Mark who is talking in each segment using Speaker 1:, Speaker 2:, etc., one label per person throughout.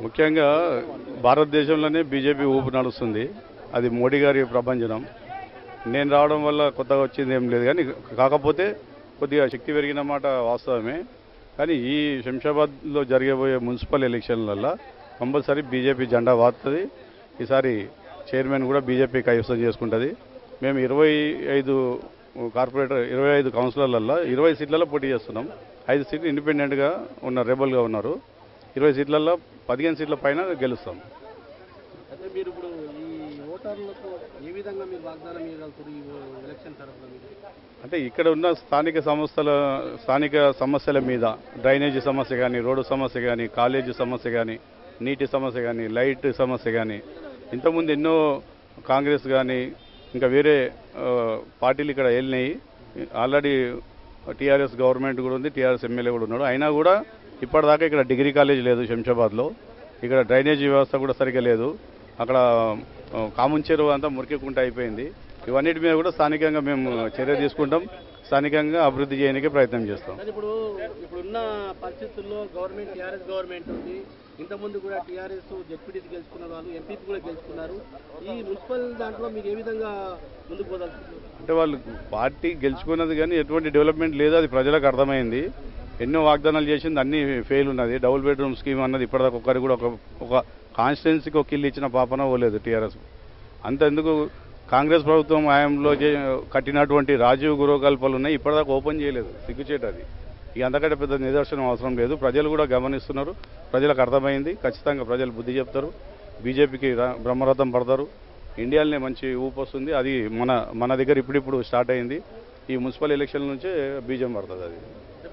Speaker 1: ముఖ్యంగా భారతదేశంలోనే బీజేపీ ఊపు నడుస్తుంది అది మోడీ గారి ప్రభంజనం నేను రావడం వల్ల కొత్తగా వచ్చింది ఏం లేదు కానీ కాకపోతే కొద్దిగా శక్తి పెరిగిన మాట వాస్తవమే కానీ ఈ శంషాబాద్లో జరగబోయే మున్సిపల్ ఎలక్షన్లలో కంపల్సరీ బీజేపీ జెండా వాడుతుంది ఈసారి చైర్మన్ కూడా బీజేపీ కైవసం చేసుకుంటుంది మేము ఇరవై ఐదు కార్పొరేటర్ ఇరవై ఐదు కౌన్సిలర్లలో ఇరవై సీట్లలో పోటీ చేస్తున్నాం ఐదు సీట్లు ఇండిపెండెంట్గా ఉన్న రెబల్గా ఉన్నారు ఇరవై సీట్లలో పదిహేను సీట్ల పైన గెలుస్తాం
Speaker 2: అయితే మీరు ఇప్పుడు ఈ ఓటర్లకు ఏ విధంగా మీరు వాగ్దానం ఇవ్వగలుగుతారు ఈ ఎలక్షన్ తరఫున మీరు
Speaker 1: అంటే ఇక్కడ ఉన్న స్థానిక సంస్థల స్థానిక సమస్యల మీద డ్రైనేజీ సమస్య కానీ రోడ్డు సమస్య కానీ కాలేజీ సమస్య కానీ నీటి సమస్య కానీ లైట్ సమస్య కానీ ఇంతకుముందు ఎన్నో కాంగ్రెస్ కానీ ఇంకా వేరే ఆ, పార్టీలు ఇక్కడ వెళ్ళినాయి ఆల్రెడీ టీఆర్ఎస్ గవర్నమెంట్ కూడా ఉంది టీఆర్ఎస్ ఎమ్మెల్యే కూడా ఉన్నాడు అయినా కూడా ఇప్పటిదాకా ఇక్కడ డిగ్రీ కాలేజ్ లేదు శంషాబాద్లో ఇక్కడ డ్రైనేజీ వ్యవస్థ కూడా సరిగ్గా లేదు అక్కడ ఆ, కామున్ చెరువు అంతా మురికికుంట అయిపోయింది ఇవన్నిటి మీద కూడా స్థానికంగా మేము చర్య తీసుకుంటాం స్థానికంగా అభివృద్ధి చేయడానికి ప్రయత్నం చేస్తాం
Speaker 2: కానీ ఇప్పుడు ఇప్పుడున్న పరిస్థితుల్లో గవర్నమెంట్ టీఆర్ఎస్ గవర్నమెంట్ ఉంది ఇంతకుముందు కూడా టీఆర్ఎస్ జెడ్పీటీసీ గెలుచుకున్న వాళ్ళు ఎంపీపీ కూడా గెలుచుకున్నారు ఈ మున్సిపల్ దాంట్లో మీరు ఏ విధంగా ముందుకు పోదలుచుకున్నారు
Speaker 1: అంటే వాళ్ళు పార్టీ గెలుచుకున్నది కానీ ఎటువంటి డెవలప్మెంట్ లేదు అది ప్రజలకు అర్థమైంది ఎన్నో వాగ్దానాలు చేసింది అన్ని ఫెయిల్ ఉన్నది డబుల్ బెడ్రూమ్ స్కీమ్ అన్నది ఇప్పటిదాకా ఒక్కరికి కూడా ఒక ఒక కాన్స్టిట్యున్సీకి ఒక ఇల్లు ఇచ్చిన పాపన పోలేదు టీఆర్ఎస్ అంతెందుకు కాంగ్రెస్ ప్రభుత్వం హయాంలో చే- కట్టినటువంటి రాజీవ్ గృహకల్పాలు ఉన్నాయి ఇప్పటిదాకా ఓపెన్ చేయలేదు సిగ్గుచేట అది ఇక అంతకంటే పెద్ద నిదర్శనం అవసరం లేదు ప్రజలు కూడా గమనిస్తున్నారు ప్రజలకు అర్థమైంది ఖచ్చితంగా ప్రజలు బుద్ధి చెప్తారు బీజేపీకి ర- బ్రహ్మరథం పడతారు ఇండియాలోనే మంచి ఊపు వస్తుంది అది మన మన దగ్గర ఇప్పుడిప్పుడు స్టార్ట్ అయింది ఈ మున్సిపల్ ఎలక్షన్ నుంచే బీజం పడుతుంది అది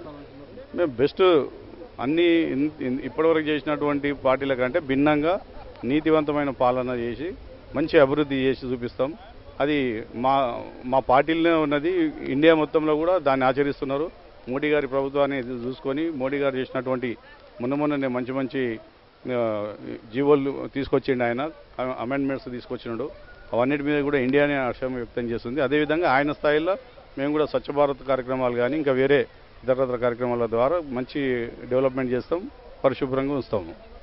Speaker 1: మేము బెస్ట్ అన్ని ఇన్- ఇన్- ఇప్పటివరకు చేసినటువంటి పార్టీల కంటే భిన్నంగా నీతివంతమైన పాలన చేసి మంచి అభివృద్ధి చేసి చూపిస్తాం అది మా మా పార్టీలోనే ఉన్నది ఇండియా మొత్తంలో కూడా దాన్ని ఆచరిస్తున్నారు మోడీ గారి ప్రభుత్వాన్ని చూసుకొని మోడీ గారు చేసినటువంటి మొన్న మొన్ననే మంచి మంచి ఆ, జీవోలు తీసుకొచ్చిండు ఆయన అమెండ్మెంట్స్ తీసుకొచ్చినాడు అవన్నిటి మీద కూడా ఇండియానే హర్షం వ్యక్తం చేస్తుంది అదేవిధంగా ఆయన స్థాయిలో మేము కూడా స్వచ్ఛ భారత్ కార్యక్రమాలు కానీ ఇంకా వేరే ఇతరత్ర కార్యక్రమాల ద్వారా మంచి డెవలప్మెంట్ చేస్తాం పరిశుభ్రంగా ఉంచుతాము